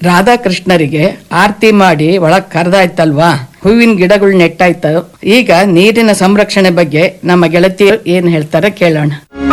ರಾಧಾಕೃಷ್ಣರಿಗೆ ಆರತಿ ಮಾಡಿ ಒಳಗ್ ಕರೆದಾಯ್ತಲ್ವಾ ಹೂವಿನ ಗಿಡಗಳು ನೆಟ್ಟಾಯ್ತು ಈಗ ನೀರಿನ ಸಂರಕ್ಷಣೆ ಬಗ್ಗೆ ನಮ್ಮ ಗೆಳತಿಯರು ಏನ್ ಹೇಳ್ತಾರೆ ಕೇಳೋಣ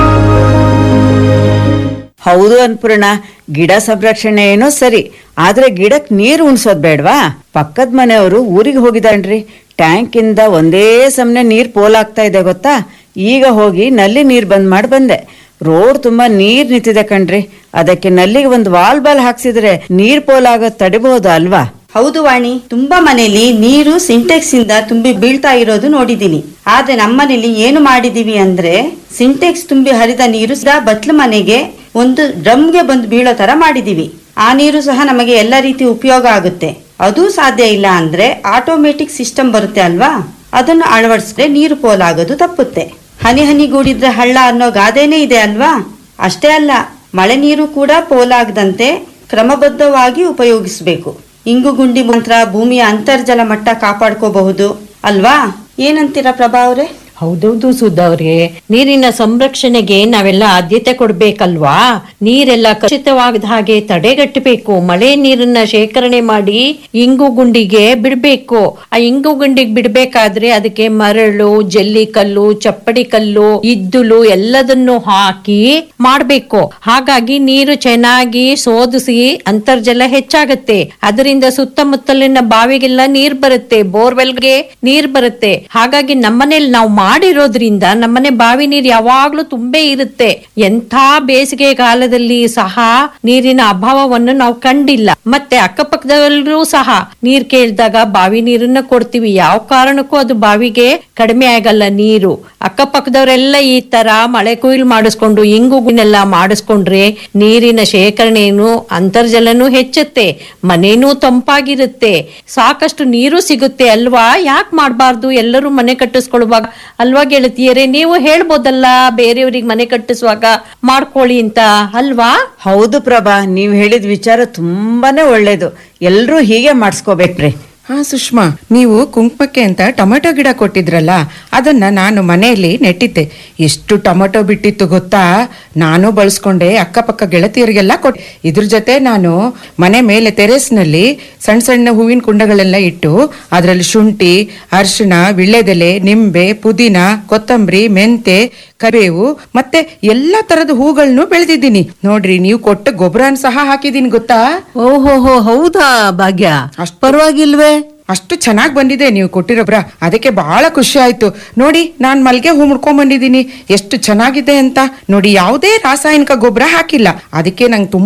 ಹೌದು ಅನ್ಪೂರ್ಣ ಗಿಡ ಸಂರಕ್ಷಣೆ ಏನೋ ಸರಿ ಆದ್ರೆ ಗಿಡಕ್ ನೀರು ಉಣ್ಸೋದ್ ಬೇಡ್ವಾ ಪಕ್ಕದ ಮನೆಯವರು ಊರಿಗೆ ಹೋಗಿದಾನ್ರಿ ಟ್ಯಾಂಕ್ ಇಂದ ಒಂದೇ ಸಮನೆ ನೀರ್ ಪೋಲಾಗ್ತಾ ಇದೆ ಗೊತ್ತಾ ಈಗ ಹೋಗಿ ನಲ್ಲಿ ನೀರ್ ಬಂದ್ ಮಾಡಿ ಬಂದೆ ರೋಡ್ ತುಂಬಾ ನೀರ್ ನಿಂತಿದೆ ಕಣ್ರಿ ಅದಕ್ಕೆ ನಲ್ಲಿಗೆ ಒಂದು ವಾಲ್ ಬಾಲ್ ಹಾಕ್ಸಿದ್ರೆ ನೀರ್ ಪೋಲಾಗೋದ್ ತಡಿಬಹುದು ಅಲ್ವಾ ಹೌದು ವಾಣಿ ತುಂಬಾ ಮನೇಲಿ ನೀರು ಸಿಂಟೆಕ್ಸ್ ಇಂದ ತುಂಬಿ ಬೀಳ್ತಾ ಇರೋದು ನೋಡಿದೀನಿ ಆದ್ರೆ ನಮ್ಮನೇಲಿ ಏನು ಮಾಡಿದೀವಿ ಅಂದ್ರೆ ಸಿಂಟೆಕ್ಸ್ ತುಂಬಿ ಹರಿದ ನೀರು ಸಹ ಬತ್ಲು ಮನೆಗೆ ಒಂದು ಡ್ರಮ್ಗೆ ಬಂದು ಬೀಳೋ ತರ ಮಾಡಿದೀವಿ ಆ ನೀರು ಸಹ ನಮಗೆ ಎಲ್ಲ ರೀತಿ ಉಪಯೋಗ ಆಗುತ್ತೆ ಅದು ಸಾಧ್ಯ ಇಲ್ಲ ಅಂದ್ರೆ ಆಟೋಮೆಟಿಕ್ ಸಿಸ್ಟಮ್ ಬರುತ್ತೆ ಅಲ್ವಾ ಅದನ್ನು ಅಳವಡಿಸಿದ್ರೆ ನೀರು ಪೋಲಾಗೋದು ತಪ್ಪುತ್ತೆ ಹನಿ ಹನಿಗೂಡಿದ್ರೆ ಹಳ್ಳ ಅನ್ನೋ ಗಾದೆನೇ ಇದೆ ಅಲ್ವಾ ಅಷ್ಟೇ ಅಲ್ಲ ಮಳೆ ನೀರು ಕೂಡ ಪೋಲಾಗದಂತೆ ಕ್ರಮಬದ್ಧವಾಗಿ ಉಪಯೋಗಿಸಬೇಕು ಇಂಗು ಗುಂಡಿ ಮಂತ್ರ ಭೂಮಿಯ ಅಂತರ್ಜಲ ಮಟ್ಟ ಕಾಪಾಡ್ಕೋಬಹುದು ಅಲ್ವಾ ಏನಂತೀರಾ ಪ್ರಭಾ ಅವ್ರೆ ಹೌದೌದು ಸುಧವ್ರೆ ನೀರಿನ ಸಂರಕ್ಷಣೆಗೆ ನಾವೆಲ್ಲ ಆದ್ಯತೆ ಕೊಡ್ಬೇಕಲ್ವಾ ನೀರೆಲ್ಲ ಕಲುಷಿತವಾಗದ ಹಾಗೆ ತಡೆಗಟ್ಟಬೇಕು ಮಳೆ ನೀರನ್ನ ಶೇಖರಣೆ ಮಾಡಿ ಇಂಗು ಗುಂಡಿಗೆ ಬಿಡ್ಬೇಕು ಆ ಇಂಗು ಗುಂಡಿಗೆ ಬಿಡ್ಬೇಕಾದ್ರೆ ಅದಕ್ಕೆ ಮರಳು ಜಲ್ಲಿ ಕಲ್ಲು ಚಪ್ಪಡಿ ಕಲ್ಲು ಇದ್ದುಲು ಎಲ್ಲದನ್ನು ಹಾಕಿ ಮಾಡ್ಬೇಕು ಹಾಗಾಗಿ ನೀರು ಚೆನ್ನಾಗಿ ಸೋದಿಸಿ ಅಂತರ್ಜಲ ಹೆಚ್ಚಾಗತ್ತೆ ಅದರಿಂದ ಸುತ್ತಮುತ್ತಲಿನ ಬಾವಿಗೆಲ್ಲ ನೀರ್ ಬರುತ್ತೆ ಬೋರ್ವೆಲ್ಗೆ ನೀರ್ ಬರುತ್ತೆ ಹಾಗಾಗಿ ನಮ್ಮನೇಲಿ ನಾವು ಮಾಡಿರೋದ್ರಿಂದ ನಮ್ಮನೆ ಬಾವಿ ನೀರ್ ಯಾವಾಗ್ಲೂ ತುಂಬೇ ಇರುತ್ತೆ ಎಂಥ ಬೇಸಿಗೆ ಕಾಲದಲ್ಲಿ ಸಹ ನೀರಿನ ಅಭಾವವನ್ನು ನಾವು ಕಂಡಿಲ್ಲ ಮತ್ತೆ ಅಕ್ಕಪಕ್ಕದಲ್ಲೂ ಸಹ ನೀರ್ ಕೇಳಿದಾಗ ಬಾವಿ ನೀರನ್ನ ಕೊಡ್ತೀವಿ ಯಾವ ಕಾರಣಕ್ಕೂ ಅದು ಬಾವಿಗೆ ಕಡಿಮೆ ಆಗಲ್ಲ ನೀರು ಅಕ್ಕಪಕ್ಕದವರೆಲ್ಲ ಈ ತರ ಮಳೆ ಕೊಯ್ಲು ಮಾಡಿಸ್ಕೊಂಡು ಇಂಗುನೆಲ್ಲ ಮಾಡಿಸ್ಕೊಂಡ್ರೆ ನೀರಿನ ಶೇಖರಣೆನು ಅಂತರ್ಜಲನೂ ಹೆಚ್ಚುತ್ತೆ ಮನೇನೂ ತಂಪಾಗಿರುತ್ತೆ ಸಾಕಷ್ಟು ನೀರು ಸಿಗುತ್ತೆ ಅಲ್ವಾ ಯಾಕೆ ಮಾಡಬಾರ್ದು ಎಲ್ಲರೂ ಮನೆ ಕಟ್ಟಿಸ್ಕೊಳ್ಳುವಾಗ ಅಲ್ವಾ ಗೆಳತಿಯರೇ ನೀವು ಹೇಳ್ಬೋದಲ್ಲ ಬೇರೆಯವ್ರಿಗೆ ಮನೆ ಕಟ್ಟಿಸುವಾಗ ಮಾಡ್ಕೊಳ್ಳಿ ಅಂತ ಅಲ್ವಾ ಹೌದು ಪ್ರಭಾ ನೀವ್ ಹೇಳಿದ ವಿಚಾರ ತುಂಬಾನೇ ಒಳ್ಳೇದು ಎಲ್ರೂ ಹೀಗೆ ಮಾಡಿಸ್ಕೋಬೇಕ್ರಿ ಹಾ ಸುಷ್ಮಾ ನೀವು ಕುಂಕುಮಕ್ಕೆ ಅಂತ ಟೊಮೆಟೊ ಗಿಡ ಕೊಟ್ಟಿದ್ರಲ್ಲ ಅದನ್ನ ನಾನು ಮನೆಯಲ್ಲಿ ನೆಟ್ಟಿದ್ದೆ ಎಷ್ಟು ಟೊಮೆಟೊ ಬಿಟ್ಟಿತ್ತು ಗೊತ್ತಾ ನಾನು ಬಳಸ್ಕೊಂಡೆ ಅಕ್ಕಪಕ್ಕ ಗೆಳತಿಯರಿಗೆಲ್ಲ ಕೊಟ್ಟೆ ಇದ್ರ ಜೊತೆ ನಾನು ಮನೆ ಮೇಲೆ ಟೆರೇಸ್ನಲ್ಲಿ ಸಣ್ಣ ಸಣ್ಣ ಹೂವಿನ ಕುಂಡಗಳೆಲ್ಲ ಇಟ್ಟು ಅದರಲ್ಲಿ ಶುಂಠಿ ಅರಿಶಿಣ ವಿಳ್ಳೆದೆಲೆ ನಿಂಬೆ ಪುದೀನ ಕೊತ್ತಂಬರಿ ಮೆಂತೆ ಕರಿಬೇವು ಮತ್ತೆ ಎಲ್ಲಾ ತರದ ಹೂಗಳನ್ನು ಬೆಳೆದಿದ್ದೀನಿ ನೋಡ್ರಿ ನೀವು ಕೊಟ್ಟ ಗೊಬ್ಬರನ ಸಹ ಹಾಕಿದೀನಿ ಗೊತ್ತಾ ಓಹೋಹೋ ಹೌದಾ ಭಾಗ್ಯ ಅಷ್ಟ್ ಪರವಾಗಿಲ್ವೇ ಅಷ್ಟು ಚೆನ್ನಾಗಿ ಬಂದಿದೆ ನೀವು ಕೊಟ್ಟಿರೋಬ್ರ ಅದಕ್ಕೆ ಬಹಳ ಖುಷಿ ಆಯ್ತು ನೋಡಿ ನಾನ್ ಮಲ್ಗೆ ಹೂ ಮುಡ್ಕೊಂಡ್ ಬಂದಿದ್ದೀನಿ ಎಷ್ಟು ಚೆನ್ನಾಗಿದೆ ಅಂತ ನೋಡಿ ಯಾವುದೇ ರಾಸಾಯನಿಕ ಗೊಬ್ಬರ ಹಾಕಿಲ್ಲ ಅದಕ್ಕೆ ನಂಗೆ ತುಂಬಾ